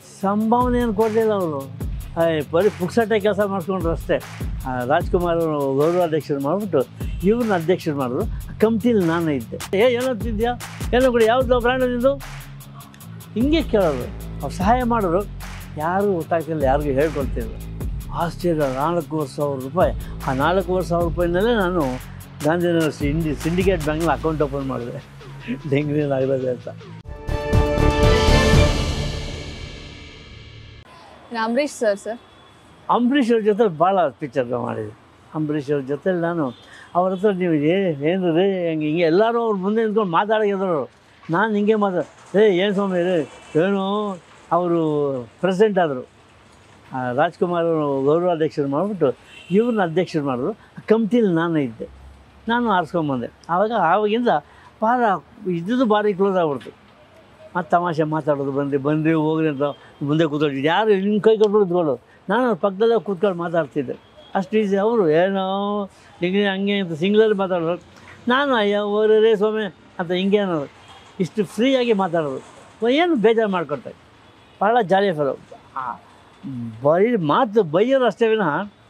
ಸಂಭಾವನೆ ಏನು ಕೊಡಲಿಲ್ಲ ಅವರು ಬರೀ ಪುಕ್ಸಟ್ಟೆ ಕೆಲಸ ಮಾಡಿಸ್ಕೊಂಡ್ರು ಅಷ್ಟೇ ಆ, ರಾಜ್ಕುಮಾರ್ ಅವರು ಗೌರವಾಧ್ಯಕ್ಷರು ಮಾಡಿಬಿಟ್ಟು ಇವ್ರನ್ನ ಅಧ್ಯಕ್ಷರು ಮಾಡಿದ್ರು ಕಮಿಟಿಲಿ ನಾನು ಇದ್ದೆ ಏ ಏನೋ ತಿಂದ್ಯಾ ಏನೋ ಕೂಡ ಯಾವ್ದು ಬ್ರ್ಯಾಂಡ್ ನಿಂದು ಹಿಂಗೆ ಕೇಳೋರು ಅವ್ರು ಸಹಾಯ ಮಾಡೋರು ಯಾರೂ ಗೊತ್ತಾಗ್ತಿಲ್ಲ ಯಾರಿಗೂ ಹೇಳ್ಕೊಳ್ತಿಲ್ಲ ಆಶ್ಚರ್ಯ ನಾಲ್ಕೂವರೆ ಸಾವಿರ ರೂಪಾಯಿ ಆ ನಾಲ್ಕೂವರೆ ಸಾವಿರ ರೂಪಾಯಿನಲ್ಲೇ ನಾನು ಗಾಂಧಿನಗರ ಸಿಂಡಿ ಸಿಂಡಿಕೇಟ್ ಬ್ಯಾಂಕ್ನ ಅಕೌಂಟ್ ಓಪನ್ ಮಾಡಿದೆ ಡೆಂಗ್ರೀನ್ ಆಗಲಿದೆ ಅಂತ ಇನ್ನು ಅಂಬರೀಶ್ ಸರ್ ಸರ್ ಅಂಬರೀಷ್ ಅವ್ರ ಜೊತೆ ಭಾಳ ಪಿಕ್ಚರ್ ಮಾಡಿದೆ ಅಂಬರೀಷ್ ಅವ್ರ ಜೊತೆ ನಾನು ಅವ್ರ ಹತ್ರ ನೀವು ಏ ಏನು ರೀ ಹೆಂಗೆ ಹಿಂಗೆ ಎಲ್ಲರೂ ಅವ್ರ ಮುಂದೆ ನಿಂತ್ಕೊಂಡು ಮಾತಾಡಿದ್ರು ನಾನು ಹಿಂಗೆ ಮಾತಾಡ ಏ ಏನು ಸ್ವಾಮಿ ರೀ ಏನು ಅವರು ಪ್ರೆಸಿಡೆಂಟ್ ಆದರು ರಾಜ್ಕುಮಾರ್ ಅವರು ಗೌರವಾಧ್ಯಕ್ಷರು ಮಾಡಿಬಿಟ್ಟು ಇವ್ರನ್ನ ಅಧ್ಯಕ್ಷರು ಮಾಡಿದ್ರು ಕಮಿಟಿಲಿ ನಾನು ಇದ್ದೆ ನಾನು ಆರಿಸ್ಕೊಂಬಂದೆ ಆವಾಗ ಆವಾಗಿಂದ ಭಾಳ ಇದ್ದಿದ್ದು ಭಾರಿ ಕ್ಲೋಸ್ ಆಗ್ಬಿಡ್ತು ಮತ್ತು ತಮಾಷೆ ಮಾತಾಡೋದು ಬಂದ್ರಿ ಬಂದ್ರಿ ಹೋಗ್ರಿ ಅಂತ ಮುಂದೆ ಕೂತ್ಕೊಂಡು ಯಾರು ನಿಮ್ಮ ಕೈ ಕೊಟ್ಬಿಟ್ಟು ಕೂತ್ಕೊಳ್ಳೋದು ನಾನು ಅವ್ರ ಪಕ್ಕದಲ್ಲೇ ಕೂತ್ಕೊಂಡು ಮಾತಾಡ್ತಿದ್ದೆ ಅಷ್ಟು ಈಸಿ ಅವರು ಏನೋ ಡಿಗ್ರಿ ಹಂಗೆ ಅಂತ ಸಿಂಗ್ಲಲ್ಲಿ ಮಾತಾಡೋರು ನಾನು ಅಯ್ಯೋ ಓರೇ ರೇ ಸ್ವಾಮಿ ಅಂತ ಹಿಂಗೆ ಅನ್ನೋದು ಇಷ್ಟು ಫ್ರೀಯಾಗಿ ಮಾತಾಡೋದು ಏನು ಬೇಜಾರು ಮಾಡ್ಕೊಡ್ತಾರೆ ಭಾಳ ಜಾಲಿ ಫೆಲೋ ಬರೀ ಮಾತು ಬೈಯೋರು ಅಷ್ಟೇ ವಿನಃ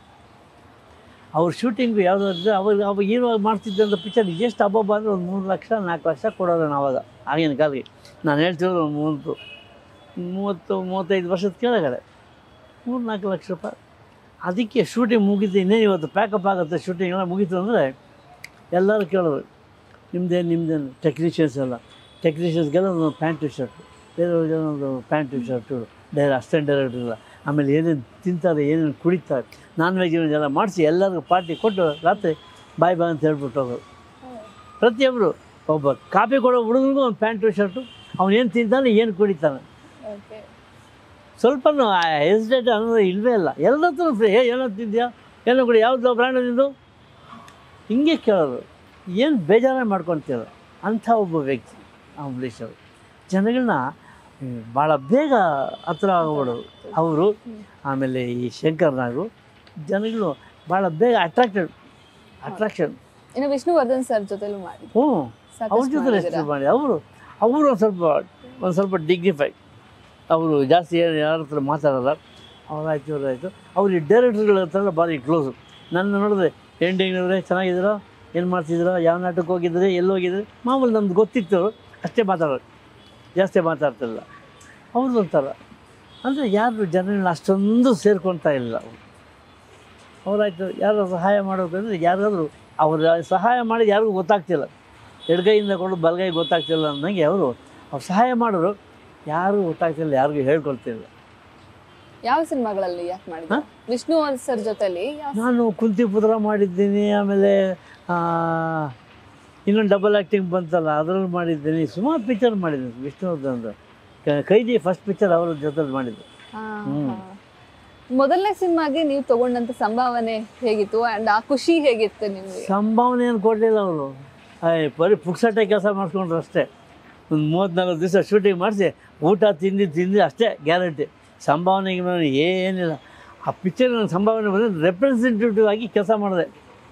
ಅವ್ರ ಶೂಟಿಂಗು ಯಾವುದಾದ್ರು ಅವಾಗ ಅವಾಗ ಇರುವಾಗ ಮಾಡ್ತಿದ್ದಂಥ ಪಿಕ್ಚರ್ ಎಷ್ಟು ಹಬ್ಬ ಅಂದರೆ ಒಂದು ಮೂರು ಲಕ್ಷ ನಾಲ್ಕು ಲಕ್ಷ ಕೊಡೋದು ನಾವು ಅವಾಗ ಆಗಿನ ಕಾಲಿಗೆ ನಾನು ಹೇಳ್ತಿರೋದು ಒಂದು ಮೂವತ್ತು ಮೂವತ್ತು ಮೂವತ್ತೈದು ವರ್ಷದ ಕೆಳಗಡೆ ಮೂರು ನಾಲ್ಕು ಲಕ್ಷ ರೂಪಾಯಿ ಅದಕ್ಕೆ ಶೂಟಿಂಗ್ ಮುಗೀತು ಇನ್ನೇನು ಇವತ್ತು ಪ್ಯಾಕಪ್ ಆಗುತ್ತೆ ಶೂಟಿಂಗ್ ಎಲ್ಲ ಮುಗೀತು ಅಂದರೆ ಎಲ್ಲರೂ ಕೇಳೋರು ನಿಮ್ಮದೇನು ನಿಮ್ಮದೇನು ಟೆಕ್ನಿಷಿಯನ್ಸ್ ಎಲ್ಲ ಟೆಕ್ನಿಷಿಯನ್ಸ್ಗೆಲ್ಲ ಒಂದು ಪ್ಯಾಂಟು ಶರ್ಟು ಬೇರೆಯವ್ರಿಗೆಲ್ಲ ಒಂದು ಪ್ಯಾಂಟು ಶರ್ಟು ಡೈರೆ ಅಸಿಸ್ಟೆಂಟ್ ಡೈರೆಕ್ಟರ್ ಇಲ್ಲ ಆಮೇಲೆ ಏನೇನು ತಿಂತಾರೆ ಏನೇನು ಕುಡಿತಾರೆ ನಾನ್ ವೆಜ್ ಎಲ್ಲ ಮಾಡಿಸಿ ಎಲ್ಲರಿಗೂ ಪಾರ್ಟಿ ಕೊಟ್ಟು ರಾತ್ರಿ ಬಾಯ್ ಬಾಯ್ ಅಂತ ಹೇಳ್ಬಿಟ್ಟು ಹೋಗೋರು ಪ್ರತಿಯೊಬ್ಬರು ಒಬ್ಬ ಕಾಪಿ ಕೊಡೋ ಹುಡುಗನಿಗೂ ಒಂದು ಪ್ಯಾಂಟು ಶರ್ಟು ಅವನು ಏನು ತಿಂತಾನೆ ಏನು ಕುಡಿತಾನೆ ಓಕೆ ಸ್ವಲ್ಪ ಹೆಸಿಟೇಟ್ ಅನ್ನೋದು ಇಲ್ಲವೇ ಇಲ್ಲ ಎಲ್ಲ ಹತ್ರ ಫ್ರೀ ಏ ಏನೋ ತಿಂದ್ಯಾ ಏನೋ ಕೂಡ ಯಾವ್ದು ಬ್ರ್ಯಾಂಡ್ ನಿಂದು ಹಿಂಗೆ ಕೇಳೋರು ಏನು ಬೇಜಾರೇ ಮಾಡ್ಕೊತೀರ ಅಂಥ ಒಬ್ಬ ವ್ಯಕ್ತಿ ಅಂಬರೀಷ್ ಅವರು ಜನಗಳನ್ನ ಭಾಳ ಬೇಗ ಹತ್ರ ಆಗ್ಬಿಡೋರು ಅವರು ಆಮೇಲೆ ಈ ಶಂಕರ್ ನಾಗು ಜನಗಳು ಭಾಳ ಬೇಗ ಅಟ್ರಾಕ್ಟೆಡ್ ಅಟ್ರಾಕ್ಷನ್ ಇನ್ನು ವಿಷ್ಣುವರ್ಧನ್ ಸರ್ ಜೊತೆಲೂ ಮಾಡಿ ಹ್ಞೂ ಅವ್ರ ಸಾಕಷ್ಟು ಜೊತೆ ಮಾಡಿದ್ದೀರಾ. ಎಷ್ಟು ಮಾಡಿ ಅವರು ಅವರು ಒಂದು ಸ್ವಲ್ಪ ಒಂದು ಸ್ವಲ್ಪ ಡಿಗ್ನಿಫೈ ಅವರು ಜಾಸ್ತಿ ಏನು ಯಾರ ಹತ್ರ ಮಾತಾಡಲ್ಲ ಅವರಾಯ್ತು ಇವರಾಯಿತು ಅವ್ರು ಈ ಡೈರೆಕ್ಟರ್ಗಳ ಹತ್ರ ಭಾರಿ ಕ್ಲೋಸು ನನ್ನ ನೋಡಿದ್ರೆ ಎಂಡಿಂಗ್ನವ್ರೆ ಚೆನ್ನಾಗಿದ್ದೀರಾ ಏನು ಮಾಡ್ತಿದ್ದೀರಾ ಯಾವ ನಾಟಕಕ್ಕೆ ಹೋಗಿದ್ರಿ ಎಲ್ಲಿ ಹೋಗಿದ್ರಿ ಮಾಮೂಲಿ ನಮ್ದು ಗೊತ್ತಿತ್ತು ಅಷ್ಟೇ ಮಾತಾಡೋರು ಜಾಸ್ತಿ ಮಾತಾಡ್ತಿಲ್ಲ ಅವ್ರದ್ದು ಒಂಥರ ಅಂದರೆ ಯಾರು ಜನಗಳನ್ನ ಅಷ್ಟೊಂದು ಸೇರ್ಕೊಳ್ತಾ ಇಲ್ಲ ಅವರು ಅವರಾಯ್ತು ಯಾರು ಸಹಾಯ ಮಾಡಬೇಕಂದ್ರೆ ಯಾರಾದರೂ ಅವ್ರ ಸಹಾಯ ಮಾಡಿ ಯಾರಿಗೂ ಗೊತ್ತಾಗ್ತಿಲ್ಲ ಎಡಗೈಯಿಂದ ಕೊಡು ಬಲಗೈ ಗೊತ್ತಾಗ್ತಿಲ್ಲ ಅನ್ನಂಗೆ ಅವರು ಅವ್ರು ಸಹಾಯ ಮಾಡೋರು ಯಾರೂ ಗೊತ್ತಾಗ್ತಿಲ್ಲ ಯಾರಿಗೂ ಹೇಳ್ಕೊಳ್ತಿಲ್ಲ ಯಾವ ಸಿನಿಮಾಗಳಲ್ಲಿ ಯಾಕೆ ಮಾಡಿದ ವಿಷ್ಣು ಸರ್ ಜೊತೆಲಿ ಯಾವ ನಾನು ಕುಂತಿಪುತ್ರ ಮಾಡಿದ್ದೀನಿ ಆಮೇಲೆ ಆ, ಇನ್ನೊಂದು ಡಬಲ್ ಆ್ಯಕ್ಟಿಂಗ್ ಬಂತಲ್ಲ ಅದರಲ್ಲಿ ಮಾಡಿದ್ದೀನಿ ಸುಮಾರು ಪಿಕ್ಚರ್ ಮಾಡಿದ್ದೀನಿ ವಿಷ್ಣುವರ್ಧನ್ ಕೈದಿ ಫಸ್ಟ್ ಪಿಕ್ಚರ್ ಅವ್ರ ಜೊತೆಲಿ ಮಾಡಿದ್ದು ಹಾ, ಹ್ಮ್. ಹಾ. ಮೊದಲನೇ ಸಿನಿಮಾಗೆ ನೀವು ತಗೊಂಡಂತ ಸಂಭಾವನೆ ಹೇಗಿತ್ತು ಅಂಡ್ ಆ ಖುಷಿ ಹೇಗಿತ್ತು ನಿಮ್ಗೆ ಸಂಭಾವನೆ ಏನು ಕೊಡಲಿಲ್ಲ ಅವರು ಬರೀ ಪುಕ್ಸಟ್ಟೆ ಕೆಲಸ ಮಾಡಿಸ್ಕೊಂಡ್ರು ಅಷ್ಟೇ ಒಂದು ಮೂವತ್ತ್ನಾಲ್ಕು ದಿವಸ ಶೂಟಿಂಗ್ ಮಾಡಿಸಿ ಊಟ ತಿಂದು ತಿಂದು ಅಷ್ಟೇ ಗ್ಯಾರಂಟಿ ಸಂಭಾವನೆಗೆ ನಾನು ಏನಿಲ್ಲ ಆ ಪಿಕ್ಚರ್ ನನ್ನ ಸಂಭಾವನೆ ಬಂದರೆ ರೆಪ್ರೆಸೆಂಟೇಟಿವ್ ಆಗಿ ಕೆಲಸ ಮಾಡಿದೆ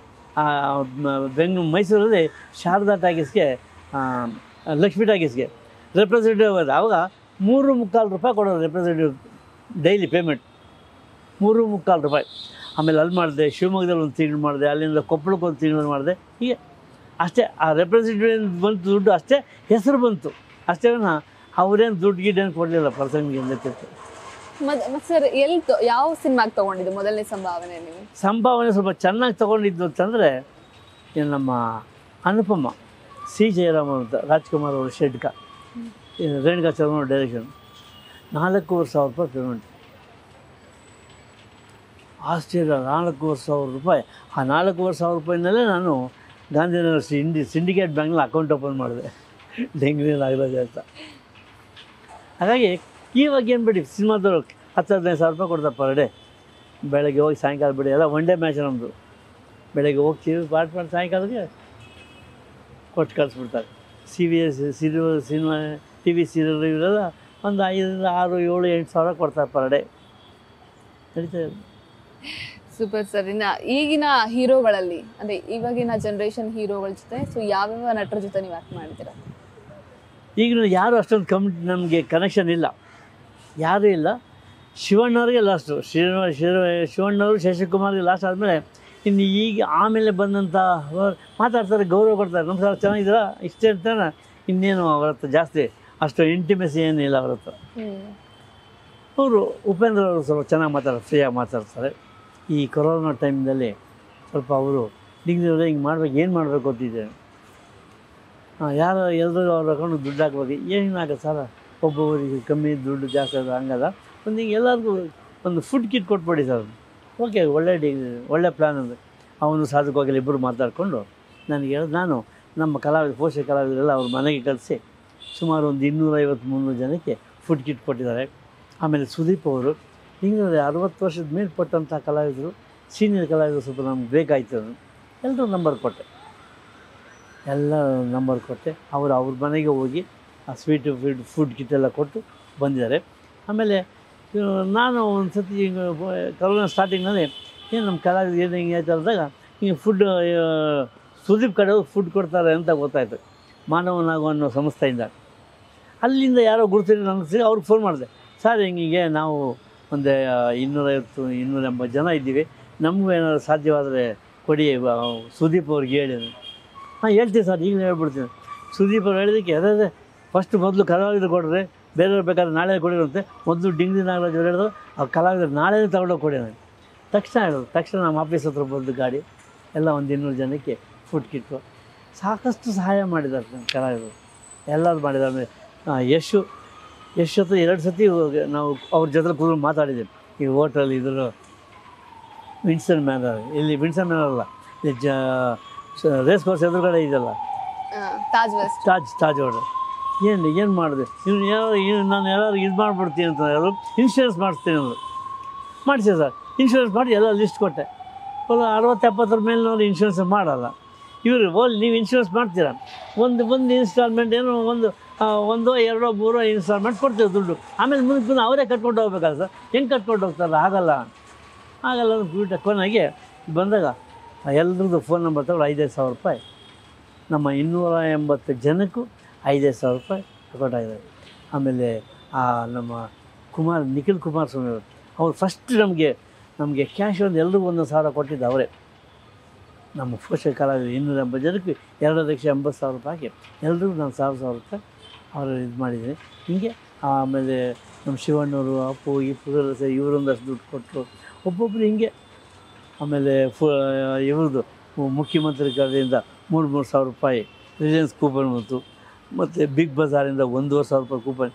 ಬೆಂಗಳೂರು ಮೈಸೂರಲ್ಲಿ ಶಾರದಾ ಟಾಕೀಸ್ಗೆ ಆ, ಲಕ್ಷ್ಮೀ ಟಾಕೀಸ್ಗೆ ರೆಪ್ರೆಸೆಂಟೇಟಿವ್ ಆದ ಆವಾಗ ಮೂರು ಮುಕ್ಕಾಲು ರೂಪಾಯಿ ಕೊಡೋರು ರೆಪ್ರೆಸೆಂಟೇಟಿವ್ ಡೈಲಿ ಪೇಮೆಂಟ್ ಮೂರು ಮುಕ್ಕಾಲು ರೂಪಾಯಿ ಆಮೇಲೆ ಅಲ್ಲಿ ಮಾಡಿದೆ ಶಿವಮೊಗ್ಗದಲ್ಲಿ ಒಂದು ತಿಂಗಳು ಮಾಡಿದೆ ಅಲ್ಲಿಂದ ಕೊಪ್ಪಳಕ್ಕೆ ಒಂದು ತಿಂಗಳು ಮಾಡಿದೆ ಹೀಗೆ ಅಷ್ಟೇ ಆ ರೆಪ್ರೆಸೆಂಟೇಟಿವ್ ಬಂತು ದುಡ್ಡು ಅಷ್ಟೇ ಹೆಸರು ಬಂತು ಅಷ್ಟೇ ವಿನಃ ಅವ್ರೇನು ದುಡ್ಡು ಗಿಡ್ಡೇನು ಕೊಡಲಿಲ್ಲ ಪರ್ಸನ್ಗೆ ಅಂದಿತ್ತು ಮತ್ ಮತ್ತೆ ಸರ್ ಎಲ್ಲಿ ತೊ- ಯಾವ ಸಿನಿಮಾಗೆ ತಗೊಂಡಿದ್ದು ಮೊದಲನೇ ಸಂಭಾವನೆ ನೀವು ಸಂಭಾವನೆ ಸ್ವಲ್ಪ ಚೆನ್ನಾಗಿ ತೊಗೊಂಡಿದ್ದು ಅಂತಂದರೆ ಇದು ನಮ್ಮ ಅನುಪಮ ಸಿ ಜಯರಾಮ್ ಅಂತ ರಾಜ್ಕುಮಾರ್ ಅವರು ಶೆಡ್ಕ ಇದು ರೇಣುಕಾ ಚೌಹಾಣ್ ಡೈರೆಕ್ಷನ್ ನಾಲ್ಕೂವರೆ ಸಾವಿರ ರೂಪಾಯಿ ಪೇಮೆಂಟ್ ಆಶ್ಚರ್ಯ ನಾಲ್ಕೂವರೆ ಸಾವಿರ ರೂಪಾಯಿ ಆ ನಾಲ್ಕೂವರೆ ಸಾವಿರ ರೂಪಾಯಿನಲ್ಲೇ ನಾನು ಗಾಂಧಿನಗರ ಸಿಂಡಿ ಸಿಂಡಿಕೇಟ್ ಬ್ಯಾಂಕ್ನಲ್ಲಿ ಅಕೌಂಟ್ ಓಪನ್ ಮಾಡಿದೆ ಡೆಂಗ್ರೀನ್ ಆಗಲಿದೆ ಅಂತ ಹಾಗಾಗಿ ಇವಾಗ ಏನು ಬಿಡಿ ಸಿನಿಮಾದವ್ರು ಹತ್ತು ಹದಿನೈದು ಸಾವಿರ ರೂಪಾಯಿ ಕೊಡ್ತಾರೆ ಪರ್ ಡೇ ಬೆಳಗ್ಗೆ ಹೋಗಿ ಸಾಯಂಕಾಲ ಬಿಡಿ ಎಲ್ಲ ಒನ್ ಡೇ ಮ್ಯಾಚ್ ನಮ್ಮದು ಬೆಳಗ್ಗೆ ಹೋಗ್ತೀವಿ ಪಾಟ್ ಮಾಡಿ ಸಾಯಂಕಾಲಕ್ಕೆ ಕೊಟ್ಟು ಕಳಿಸ್ಬಿಡ್ತಾರೆ C V S cinema cinema T V serial ಇವರೆಲ್ಲ ಒಂದು ಐದರಿಂದ ಆರು ಏಳು ಎಂಟು ಸಾವಿರ ಕೊಡ್ತಾರೆ ಪರ್ ಡೇ ನಡೀತಾ ಇದೆ ಸೂಪರ್ ಸರ್ ಇನ್ನ ಈಗಿನ ಹೀರೋಗಳಲ್ಲಿ ಅಂದ್ರೆ ಇವಾಗಿನ ಜನರೇಷನ್ ಹೀರೋಗಳ ಜೊತೆ ಸೊ ಯಾವ್ಯಾವ ನಟರ ಜೊತೆ ನೀವು ಆಕ್ಟ್ ಮಾಡಿದ್ದೀರಾ ಈಗಲೂ ಯಾರು ಅಷ್ಟೊಂದು ಕಮ್ ನಮಗೆ ಕನೆಕ್ಷನ್ ಇಲ್ಲ ಯಾರೂ ಇಲ್ಲ ಶಿವಣ್ಣವ್ರಿಗೆ ಲಾಸ್ಟು ಶಿವ ಶಿವ ಶಿವಣ್ಣವರು ಶಶಿಕುಮಾರ್ಗೆ ಲಾಸ್ಟ್ ಆದಮೇಲೆ ಇನ್ನು ಈಗ ಆಮೇಲೆ ಬಂದಂಥ ಅವ್ರು ಮಾತಾಡ್ತಾರೆ ಗೌರವ ಕೊಡ್ತಾರೆ ನಮಸ್ಕಾರ ಚೆನ್ನಾಗಿದ್ದೀರಾ ಇಷ್ಟೇ ಅಂತಾನೆ ಇನ್ನೇನು ಅವ್ರ ಹತ್ರ ಜಾಸ್ತಿ ಅಷ್ಟು ಇಂಟಿಮೆಸಿ ಏನಿಲ್ಲ ಅವ್ರ ಹತ್ರ ಹ್ಮ್ ಅವರು ಉಪೇಂದ್ರ ಅವರು ಸ್ವಲ್ಪ ಚೆನ್ನಾಗಿ ಮಾತಾಡ್ತಾರೆ ಫ್ರೀಯಾಗಿ ಮಾತಾಡ್ತಾರೆ ಈ ಕೊರೋನಾ ಟೈಮ್ದಲ್ಲಿ ಸ್ವಲ್ಪ ಅವರು ಡಿಗ್ರಿಯವರು ಹಿಂಗೆ ಮಾಡ್ಬೇಕು ಏನು ಮಾಡಬೇಕು ಅಂತಿದ್ದೆ ಹಾಂ ಯಾರು ಎಲ್ರಿಗೂ ಅವ್ರ ಅಕೌಂಟ್ ದುಡ್ಡು ಹಾಕ್ಬೇಕು ಏನಾಗುತ್ತೆ ಸರ್ ಒಬ್ಬೊಬ್ಬರಿಗೆ ಕಮ್ಮಿ ದುಡ್ಡು ಜಾಸ್ತಿ ಅದು ಹಂಗದ ಒಂದು ಹಿಂಗೆ ಎಲ್ಲರಿಗೂ ಒಂದು ಫುಡ್ ಕಿಟ್ ಕೊಟ್ಬಿಡಿ ಸರ್ ಓಕೆ ಒಳ್ಳೆ ಡಿಗ್ರಿ ಒಳ್ಳೆ ಪ್ಲ್ಯಾನ್ ಅಂದರೆ ಅವನು ಸಾಧಕವಾಗಲಿ ಇಬ್ಬರು ಮಾತಾಡಿಕೊಂಡು ನನಗೆ ಹೇಳಿದ್ ನಾನು ನಮ್ಮ ಕಲಾವಿದ ಪೋಷಕ ಕಲಾವಿದರೆಲ್ಲ ಅವ್ರ ಮನೆಗೆ ಕಳಿಸಿ ಸುಮಾರು ಒಂದು ಇನ್ನೂರೈವತ್ತು ಮುನ್ನೂರು ಜನಕ್ಕೆ ಫುಡ್ ಕಿಟ್ ಕೊಟ್ಟಿದ್ದಾರೆ ಆಮೇಲೆ ಸುದೀಪ್ ಅವರು ಹಿಂಗೆ ಅರವತ್ತು ವರ್ಷದ ಮೇಲ್ಪಟ್ಟಂಥ ಕಲಾವಿದರು ಸೀನಿಯರ್ ಕಲಾವಿದರು ಸ್ವಲ್ಪ ನಮ್ಗೆ ಬೇಕಾಯ್ತು ಎಲ್ಲರೂ ನಂಬರ್ ಕೊಟ್ಟೆ ಎಲ್ಲ ನಂಬರ್ ಕೊಟ್ಟೆ ಅವರು ಅವ್ರ ಮನೆಗೆ ಹೋಗಿ ಆ ಸ್ವೀಟು ಫೀಡ್ ಫುಡ್ ಕಿಟ್ ಎಲ್ಲ ಕೊಟ್ಟು ಬಂದಿದ್ದಾರೆ ಆಮೇಲೆ ಇವ್ರು ನಾನು ಒಂದು ಸತಿ ಹಿಂಗೆ ಕರೋನಾ ಸ್ಟಾರ್ಟಿಂಗ್ನಲ್ಲಿ ಏನು ನಮ್ಮ ಕಲಾವಿದ ಏನು ಹಿಂಗೆ ಆಯ್ತು ಅಂದಾಗ ಹಿಂಗೆ ಫುಡ್ ಸುದೀಪ್ ಕಡೆ ಫುಡ್ ಕೊಡ್ತಾರೆ ಅಂತ ಗೊತ್ತಾಯ್ತು ಮಾನವನಾಗೋ ಅನ್ನೋ ಸಂಸ್ಥೆಯಿಂದ ಅಲ್ಲಿಂದ ಯಾರೋ ಗುರುತಿರಿ ನನಗೆ ಸಿಗಿ ಅವ್ರಿಗೆ ಫೋನ್ ಮಾಡಿದೆ ಸರ್ ಹಿಂಗಿಗೆ ನಾವು ಒಂದು ಇನ್ನೂರೈವತ್ತು ಇನ್ನೂರ ಎಂಬತ್ತು ಜನ ಇದ್ದೀವಿ ನಮಗೂ ಏನಾದ್ರು ಸಾಧ್ಯವಾದರೆ ಕೊಡಿ ಆ, ಸುದೀಪ್ ಅವ್ರಿಗೆ ಹೇಳಿ ಹಾಂ ಹೇಳ್ತೀನಿ ಸರ್ ಈಗಲೇ ಹೇಳ್ಬಿಡ್ತೀನಿ ಸುದೀಪ್ ಅವ್ರು ಹೇಳಿದ್ದಕ್ಕೆ ಅದೇ ಅದೇ ಫಸ್ಟ್ ಮೊದಲು ಕಲಾವಿದರು ಕೊಡ್ರಿ ಬೇರೆಯವ್ರು ಬೇಕಾದ್ರೆ ನಾಳೆ ಕೊಡಿರಂತೆ ಮೊದಲು ಡಿಂಗ್ರಿ ನಾಗರಾಜ್ ಅವ್ರು ಹೇಳಿದ್ರು ಆ ಕಲಾವಿದರು ನಾಳೆ ತಗೊಂಡೋಗಿ ಕೊಡಿ ನನಗೆ ತಕ್ಷಣ ಹೇಳಿದ್ರು ತಕ್ಷಣ ನಮ್ಮ ಆಫೀಸ್ ಹತ್ರ ಬಂದು ಗಾಡಿ ಎಲ್ಲ ಒಂದು ಇನ್ನೂರು ಜನಕ್ಕೆ ಫುಡ್ ಕಿಟ್ಟು ಸಾಕಷ್ಟು ಸಹಾಯ ಮಾಡಿದ್ದಾರೆ ನಮ್ಮ ಕಲಾವಿದರು ಎಲ್ಲರೂ ಮಾಡಿದ್ದಾರೆ ಆಮೇಲೆ, ಆ, ಯಶು ಯಶ್ ಹತ್ರ ಎರಡು ಸತಿ ಹೋಗಿ ನಾವು ಅವ್ರ ಜೊತೆ ಕೂತ್ಕೊಂಡು ಮಾತಾಡಿದ್ದೀವಿ ಈ ಹೋಟೆಲ್ ಇದ್ರ ವಿನ್ಸನ್ ಮ್ಯಾನರ್ ಇಲ್ಲಿ ವಿನ್ಸನ್ ಮ್ಯಾನರ್ ಅಲ್ಲ ಇಲ್ಲಿ ಜ ರೇಸ್ ಕೋರ್ಸ್ ಎದುರುಗಡೆ ಇದೆಯಲ್ಲ ಆ, ತಾಜ್ ವೆಸ್ಟ್ ತಾಜ್ ತಾಜ್ ಹೋಟೆಲ್ ಏನು ಏನು ಮಾಡಿದೆ ಇವ್ನು ಯಾವ ಇವ್ನು ನಾನು ಎಲ್ಲರೂ ಇದು ಮಾಡಿಬಿಡ್ತೀನಿ ಅಂತ ಯಾರು ಇನ್ಶೂರೆನ್ಸ್ ಮಾಡಿಸ್ತೀನಿ ಅಂದರು ಮಾಡಿಸಿ ಸರ್ ಇನ್ಶೂರೆನ್ಸ್ ಮಾಡಿ ಎಲ್ಲ ಲಿಸ್ಟ್ ಕೊಟ್ಟೆ ಒಂದು ಅರವತ್ತು ಎಪ್ಪತ್ತರ ಮೇಲೆ ನೋಡಿ ಇನ್ಶೂರೆನ್ಸ್ ಮಾಡಲ್ಲ ಇವರು ಓಲ್ ನೀವು ಇನ್ಶೂರೆನ್ಸ್ ಮಾಡ್ತೀರಾ ಒಂದು ಒಂದು ಇನ್ಸ್ಟಾಲ್ಮೆಂಟ್ ಏನೋ ಒಂದು ಆ, ಒಂದೋ ಎರಡೋ ಮೂರೋ ಇನ್ಸ್ಟಾಲ್ಮೆಂಟ್ ಕೊಡ್ತೀವಿ ದುಡ್ಡು ಆಮೇಲೆ ಮುಂದೆ ಮುಂದೆ ಅವರೇ ಕಟ್ಕೊಂಡು ಹೋಗ್ಬೇಕಲ್ಲ ಸರ್ ಹೆಂಗೆ ಕಟ್ಕೊಂಡು ಹೋಗ್ತಾರಲ್ಲ ಆಗಲ್ಲ ಆಗಲ್ಲ ಬಿಟ್ಟು ಕೊನೆಗೆ ಬಂದಾಗ ಎಲ್ರದ್ದು ಫೋನ್ ನಂಬರ್ ತಗೊಂಡು ಐದೈದು ಸಾವಿರ ರೂಪಾಯಿ ನಮ್ಮ ಇನ್ನೂರ ಎಂಬತ್ತು ಜನಕ್ಕೂ ಐದೈದು ಸಾವಿರ ರೂಪಾಯಿ ಅಕೌಂಟ್ ಆಗಿದೆ ಆಮೇಲೆ ಆ ನಮ್ಮ ಕುಮಾರ್ ನಿಖಿಲ್ ಕುಮಾರಸ್ವಾಮಿ ಅವರು ಅವ್ರು ಫಸ್ಟ್ ನಮಗೆ ನಮಗೆ ಕ್ಯಾಶ್ ಒಂದು ಎಲ್ರಿಗೂ ಒಂದೊಂದು ಸಾವಿರ ಕೊಟ್ಟಿದ್ದು ಅವರೇ ನಮ್ಮ ಪೋಷಕ ಕಲಾವಿದರು ಇನ್ನೂರ ಎಂಬತ್ತು ಜನಕ್ಕೆ ಎರಡು ಲಕ್ಷ ಎಂಬತ್ತು ಸಾವಿರ ರೂಪಾಯಿ ಹಾಕಿ ಎಲ್ರಿಗೂ ನಾನು ಸಾವಿರ ಸಾವಿರ ರೂಪಾಯಿ ಅವರು ಇದು ಮಾಡಿದ್ದೀನಿ ಹೀಗೆ ಆಮೇಲೆ ನಮ್ಮ ಶಿವಣ್ಣವರು ಅಪ್ಪು ಇಪ್ಪು ಸೇರಿ ಇವರೊಂದಷ್ಟು ದುಡ್ಡು ಕೊಟ್ಟರು ಒಬ್ಬೊಬ್ಬರು ಹಿಂಗೆ ಆಮೇಲೆ ಫು ಇವ್ರದ್ದು ಮುಖ್ಯಮಂತ್ರಿ ಕಡೆಯಿಂದ ಮೂರು ಮೂರು ಸಾವಿರ ರೂಪಾಯಿ ರಿಲಯನ್ಸ್ ಕೂಪನ್ ಬಂತು ಮತ್ತು ಬಿಗ್ ಬಜಾರಿಂದ ಒಂದೂವರೆ ಸಾವಿರ ರೂಪಾಯಿ ಕೂಪನ್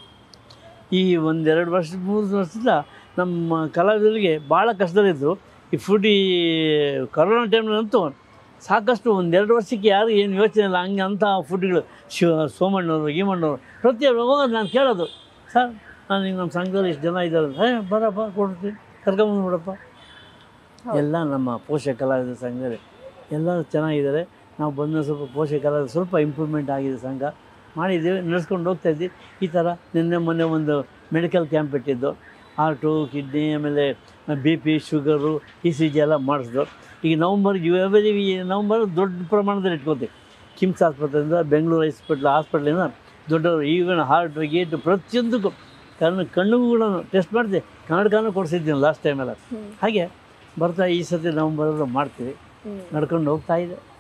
ಈ ಒಂದೆರಡು ವರ್ಷ ಮೂರು ವರ್ಷದಿಂದ ನಮ್ಮ ಕಲಾವಿದರಿಗೆ ಭಾಳ ಕಷ್ಟದಲ್ಲಿದ್ದರು ಈ ಫುಡ್ ಈ ಕರೋನಾ ಟೈಮ್ನಂತೂ ಸಾಕಷ್ಟು ಒಂದೆರಡು ವರ್ಷಕ್ಕೆ ಯಾರು ಏನು ಯೋಚನೆ ಇಲ್ಲ ಹಂಗೆ ಅಂಥ ಫುಡ್ಗಳು ಶಿವ ಸೋಮಣ್ಣವರು ಗೀಮಣ್ಣವರು ಪ್ರತಿಯೊಬ್ಬರು ಹೋಗೋದು ನಾನು ಕೇಳೋದು ಸರ್ ನಾನು ಈಗ ನಮ್ಮ ಸಂಘದಲ್ಲಿ ಇಷ್ಟು ಜನ ಇದ್ದಾರೆ ಏ ಬರಪ್ಪ ಕೊಡ್ತೀನಿ ಕರ್ಕೊಂಬಂದು ಬಿಡಪ್ಪ ಎಲ್ಲ ನಮ್ಮ ಪೋಷಕ ಕಲಾವಿದರ ಸಂಘದಲ್ಲಿ ಎಲ್ಲರೂ ಚೆನ್ನಾಗಿದ್ದಾರೆ ನಾವು ಬಂದ ಸ್ವಲ್ಪ ಪೋಷಕ ಕಲಾವಿದ ಸ್ವಲ್ಪ ಇಂಪ್ರೂವ್ಮೆಂಟ್ ಆಗಿದೆ ಸಂಘ ಮಾಡಿದ್ದೀವಿ ನಡೆಸ್ಕೊಂಡು ಹೋಗ್ತಾ ಇದ್ವಿ ಈ ಥರ ನಿನ್ನೆ ಮೊನ್ನೆ ಒಂದು ಮೆಡಿಕಲ್ ಕ್ಯಾಂಪ್ ಇಟ್ಟಿದ್ದು ಹಾರ್ಟು ಕಿಡ್ನಿ ಆಮೇಲೆ B P sugar E C G ಎಲ್ಲ ಮಾಡಿಸಿದ್ರು ಈಗ ನವಂಬರ್ಗೆ ಎವರಿ ನವಂಬರ್ ದೊಡ್ಡ ಪ್ರಮಾಣದಲ್ಲಿ ಇಟ್ಕೋತೀವಿ ಕಿಮ್ಸ್ ಆಸ್ಪತ್ರೆಯಿಂದ ಬೆಂಗಳೂರು ಹಾಸ್ಪಿಟ್ಲ್ ಹಾಸ್ಪಿಟ್ಲಿಂದ ದೊಡ್ಡವರು ಈಗಿನ ಹಾರ್ಟ್ ಗೇಟು ಪ್ರತಿಯೊಂದಕ್ಕೂ ಕಣ್ಣು ಕಣ್ಣಿಗೂ ಕೂಡ ಟೆಸ್ಟ್ ಮಾಡಿದೆ ಕನ್ನಡಕನೂ ಕೊಡಿಸಿದ್ದೀನಿ ಲಾಸ್ಟ್ ಟೈಮೆಲ್ಲ ಹ್ಮ್. ಹಾಗೆ ಬರ್ತಾ ಈ ಸತಿ ನವಂಬರಲ್ಲಿ ಮಾಡ್ತೀವಿ ಹ್ಮ್. ನಡ್ಕೊಂಡು ಹೋಗ್ತಾ ಇದೆ